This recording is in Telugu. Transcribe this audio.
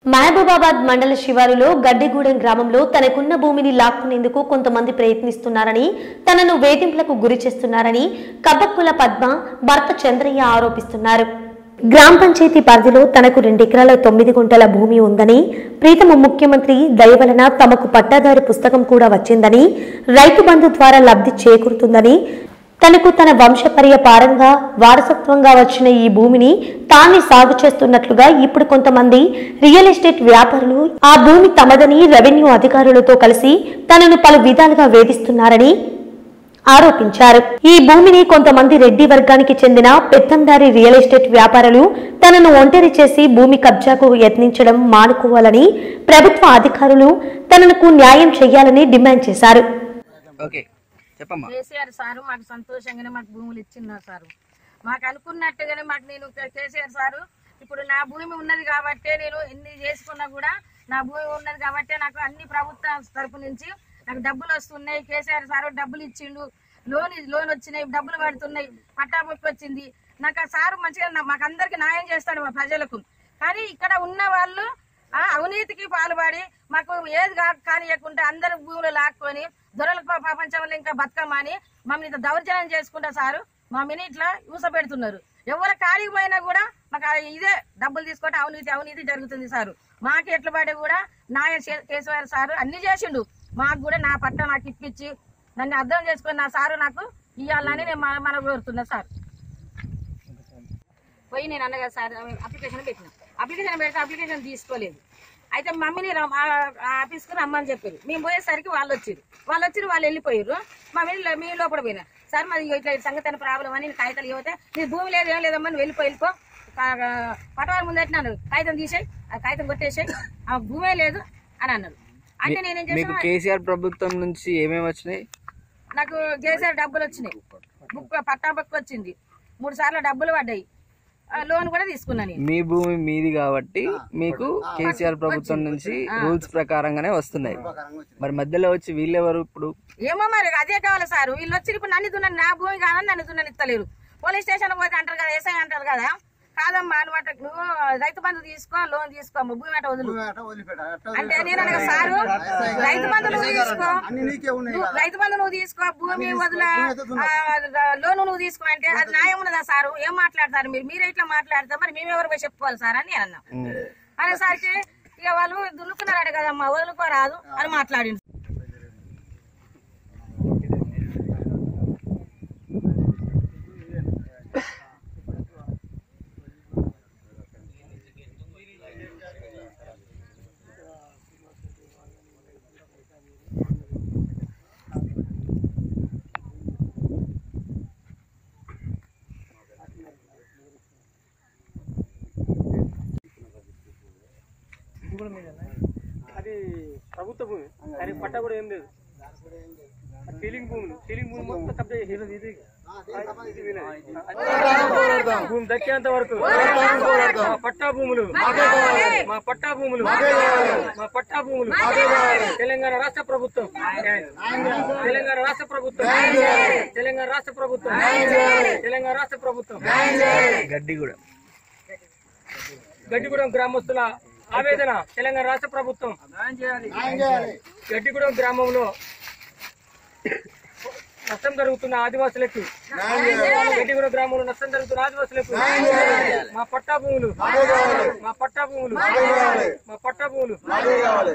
మహబూబాబాద్ మండల శివారులో గడ్డిగూడెం గ్రామంలో తనకున్న భూమిని లాక్కునేందుకు కొంతమంది ప్రయత్నిస్తున్నారని తనను వేధింపులకు గురి చేస్తున్నారని కబ్బక్కుల పద్మ భర్త చంద్రయ్య ఆరోపిస్తున్నారు గ్రామ పంచాయతీ పరిధిలో తనకు రెండెకరాల తొమ్మిది గుంటల భూమి ఉందని ప్రీతమ ముఖ్యమంత్రి దయ వలన తమకు పట్టాదారు పుస్తకం కూడా వచ్చిందని రైతు బంధు ద్వారా లబ్ధి చేకూరుతుందని తనకు తన వంశపర్యపారంగా వారసత్వంగా వచ్చిన ఈ భూమిని తానే సాగు చేస్తున్నట్లుగా ఇప్పుడు కొంతమంది రియల్ ఎస్టేట్ వ్యాపారులు ఆ భూమి తమదని రెవెన్యూ అధికారులతో కలిసి తనను పలు విధాలుగా వేధిస్తున్నారని ఆరోపించారు ఈ భూమిని కొంతమంది రెడ్డి వర్గానికి చెందిన పెత్తందారి రియల్ ఎస్టేట్ వ్యాపారులు తనను ఒంటరి చేసి భూమి కబ్జాకు యత్నించడం మానుకోవాలని ప్రభుత్వ అధికారులు తనకు న్యాయం చేయాలని డిమాండ్ చేశారు ఓకే చెప్పమ్మా కేసీఆర్ సారు మాకు సంతోషంగానే మాకు భూములు ఇచ్చిన్నారు సారు మాకు అనుకున్నట్టుగానే మాకు నేను కే- కేసీఆర్ సారు ఇప్పుడు నా భూమి ఉన్నది కాబట్టే నేను ఎన్ని చేసుకున్నా కూడా నా భూమి ఉన్నది కాబట్టే నాకు అన్ని ప్రభుత్వ తరపు నుంచి నాకు డబ్బులు వస్తున్నాయి కేసీఆర్ సారు డబ్బులు ఇచ్చిండు లోన్ లోన్ వచ్చినాయి డబ్బులు పడుతున్నాయి పట్టాబొక్కి వచ్చింది నాకు ఆ సారు మంచిగా నా- మాకు అందరికి న్యాయం చేస్తాడు మా ప్రజలకు కానీ ఇక్కడ ఉన్న వాళ్ళు ఆ అవినీతికి పాల్పడి మాకు ఏది కా- కానియకుండా అందరు భూములు లాక్కొని దొరల ప- ప్రపంచంలో ఇంకా బతకమని మమ్మల్ని ఇంత దౌర్జన్యం చేసుకుంటా సారు మా మినిట్లా యూస పెడుతున్నారు ఎవరు కాడికి పోయినా కూడా మాకు ఆ ఇదే డబ్బులు తీసుకుంటే అవినీతి అవినీతి జరుగుతుంది సారు మాకు ఎట్ల పడి కూడా నాయ చే- కేశవరావు సారు అన్ని చేసిండు మాకు కూడా నా పట్ట నాకు ఇప్పించి నన్ను అర్థం చేసుకుని నా సారు నాకు ఇవ్వాలని నేను మన మన కోరుతున్నా సార్ పోయి నేను అన్నగా సార్ అప్లికేషన్ పెట్టిన అప్లికేషన్ పెడితే అప్లికేషన్ తీసుకోలేదు అయితే మమ్మీని రమ్- ఆ ఆ ఆఫీస్కి రమ్మని చెప్పారు మేము పోయేసరికి వాళ్ళు వచ్చారు వాళ్ళు వచ్చి వాళ్ళు వెళ్ళిపోయారు మా వెళ్ళి మీ లోపల పోయినా సార్ మాది ఇట్లా సంగతి అని ప్రాబ్లం అని నేను కాగితాలు ఇవ్వతే నీ భూమి లేదు ఏం లేదమ్మా నువ్వు వెళ్ళిపో వెళ్ళిపో పటవారి ముందు పెట్టినాను కాగితం తీసేయి ఆ కాగితం కొట్టేసాయి ఆ భూమే లేదు అని అన్నారు అంటే నేనేం మీకు చేసాను కేసీఆర్ ప్రభుత్వం నుంచి ఏమేమి వచ్చినాయి నాకు కేసీఆర్ డబ్బులు వచ్చినాయి బుక్ పట్టా బుక్ వచ్చింది మూడు సార్లు డబ్బులు పడ్డాయి ఆ, లోన్ కూడా తీసుకున్నాను నేను. మీ భూమి మీది కాబట్టి మీకు కేసీఆర్ ప్రభుత్వం నుంచి రూల్స్ ప్రకారంగానే వస్తున్నాయి మరి మధ్యలో వచ్చి వీళ్ళెవరు ఇప్పుడు ఏమో మరి అదే కావాలి సార్ వీళ్ళు వచ్చి ఇప్పుడు నన్ను దున్నని నా భూమి కాదని నన్ను దున్నని ఇస్తలేరు పోలీస్ స్టేషన్ పోతే అంటారు కదా ఎస్ఐ అంటారు కదా కాదమ్మా నువ్వు అట్ట నువ్వు రైతు బంధు తీసుకో లోన్ తీసుకో అమ్మ, భూమి అట్ట వదులు అంటే నేను అనగా సారు రైతు బంధు నువ్వు తీసుకో నువ్వు రైతు బంధు నువ్వు తీసుకో భూమి వదుల లోన్ నువ్వు తీసుకో అంటే అది న్యాయం ఉన్నదా సారు ఏం మాట్లాడతారు మీరు మీరే ఇట్లా మాట్లాడతారు మరి మేమెవరు పోయి చెప్పుకోవాలి సార్ అని నేను అన్నా అనేసరికి ఇక వాళ్ళు దున్నుకున్నారట కదమ్మా వదులుకోరాదు అని మాట్లాడింది అది ప్రభుత్వ భూమి కానీ పట్ట కూడా ఏం లేదు సీలింగ్ భూములు సీలింగ్ భూమి మొత్తం కబ్జా చేసేది ఇది ఇది వీళ్ళది. భూమి దక్కేంత వరకు మా పట్టా భూములు మా పట్టా భూములు మా పట్టా భూములు తెలంగాణ రాష్ట్ర ప్రభుత్వం తెలంగాణ రాష్ట్ర ప్రభుత్వం తెలంగాణ రాష్ట్ర ప్రభుత్వం తెలంగాణ రాష్ట్ర ప్రభుత్వం గడ్డిగూడెం గడ్డిగూడెం గ్రామస్తుల ఆవేదన తెలంగాణ రాష్ట్ర ప్రభుత్వం గడ్డిగూడెం గ్రామంలో నష్టం జరుగుతున్న ఆదివాసులకు గడ్డిగూడెం గ్రామంలో నష్టం జరుగుతున్న ఆదివాసులకు మా పట్టా భూములు మా పట్టా భూములు మా పట్టా భూములు